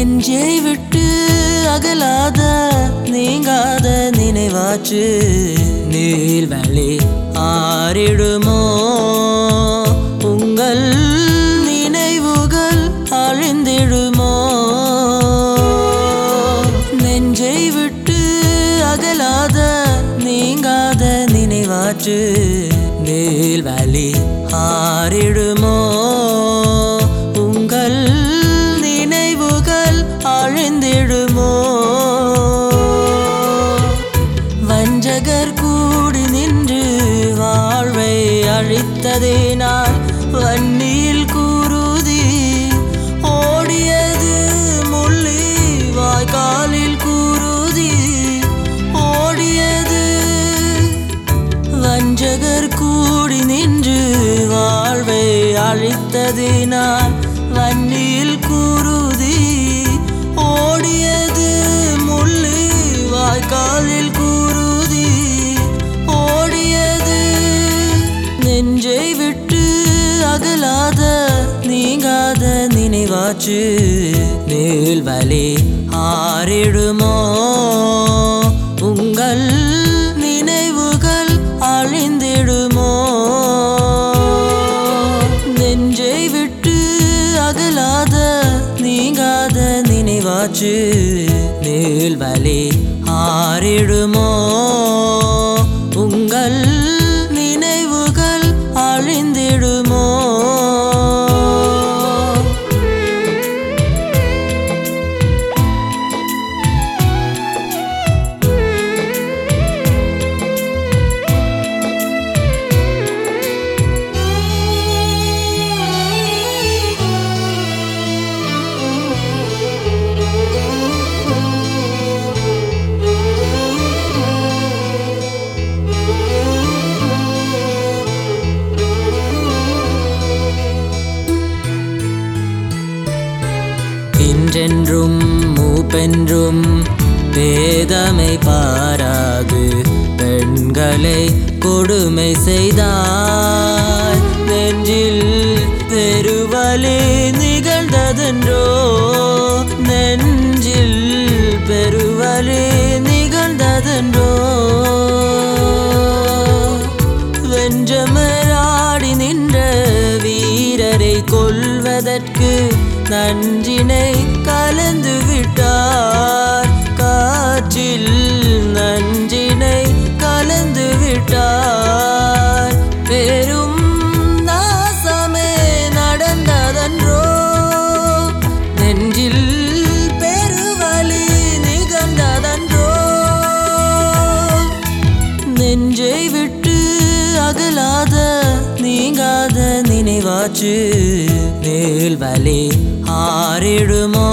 நெஞ்சை விட்டு அகலாத நீங்காத நினைவாச்சு நீர்வழி ஆறிடுமோ உங்கள் நினைவுகள் அழிந்திடுமோ நெஞ்சை விட்டு அகலாத நீங்காத நினைவாச்சு நீள்வழி ஆறிடுமோ உங்கள் நினைவுகள் அழிந்திடுமோ வஞ்சகர் கூடி நின்று வாழ்வை அழித்ததே நான் வன்னியில் கூறுதி ஓடியது முள்ளி வாய்க்காலில் கூறுதி ஓடியது வஞ்சகர் கூடி நின்று வாழ்வை அழித்ததினால் வன்னியில் கூறுதி ஓடியது முள்ளி வாய்க்காலில் கூறுதி ஓடியது நெஞ்சை விட்டு அகலாத நீங்காத நினைவாச்சு நீள்வழி ஆறிடுமோ உங்கள் நினைவுகள் அழிந்திடுமோ நெஞ்சை விட்டு அகலாத நீங்காத நினைவாச்சு நீள்வழி ஆறிடுமோ உங்கள் நினைவுகள் அழிந்திடுமோ இன்றென்றும் மூப்பென்றும் வேதமை பாராது பெண்களை கொடுமை செய்தாய் நெஞ்சில் பெருவலி நிகழ்ந்ததென்றோ நெஞ்சில் பெருவலி நிகழ்ந்ததென்றோ வெஞ்சமராடி நின்ற வீரரை கொல்வதற்கு நன்றினை கலந்து விட்டார் காற்றில் நஞ்சினை கலந்து விட்டார் பெரும் நாசமே நடந்ததன்றோ நெஞ்சில் பெருவலி நிகழ்ந்ததன்றோ நெஞ்சை விட்டு அகலாத நீங்காத நினைவாச்சு நீள்வழி ஆறிடுமோ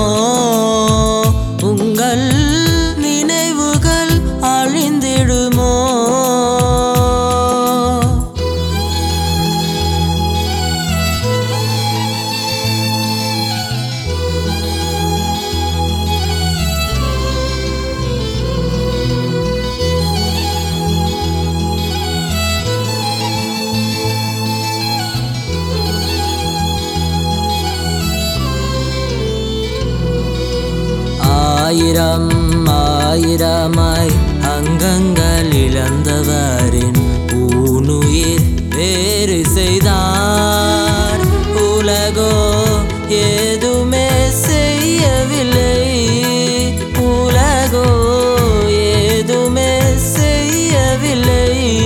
உங்கள் நினைவுகள் அழிந்திடுமோ ஆயிரம் ஆயிரமாய் அங்கங்கள் இழந்தவரின் ஊனுயிர் வேறு செய்தார் உலகோ ஏதுமே செய்யவில்லை உலகோ ஏதுமே செய்யவில்லை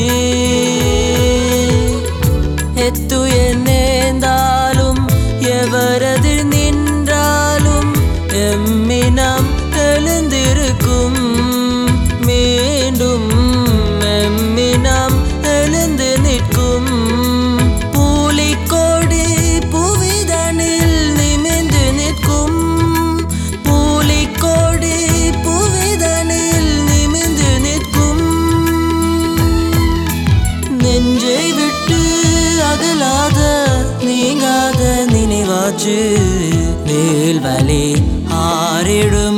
எத்துய நேர்ந்தாலும் எவரதிர் நின்றாலும் எம்மினம் எழுந்திருக்கும் மீண்டும் எம்மினம் எழுந்து நிற்கும் பூலிக்கொடி புவிதனில் நிமிந்து நிற்கும் பூலிக்கொடி புவிதனில் நிமிந்து நிற்கும் நெஞ்சை விட்டு அகலாத நீங்காத நினைவாச்சு நீள்வழி ஆறிடும்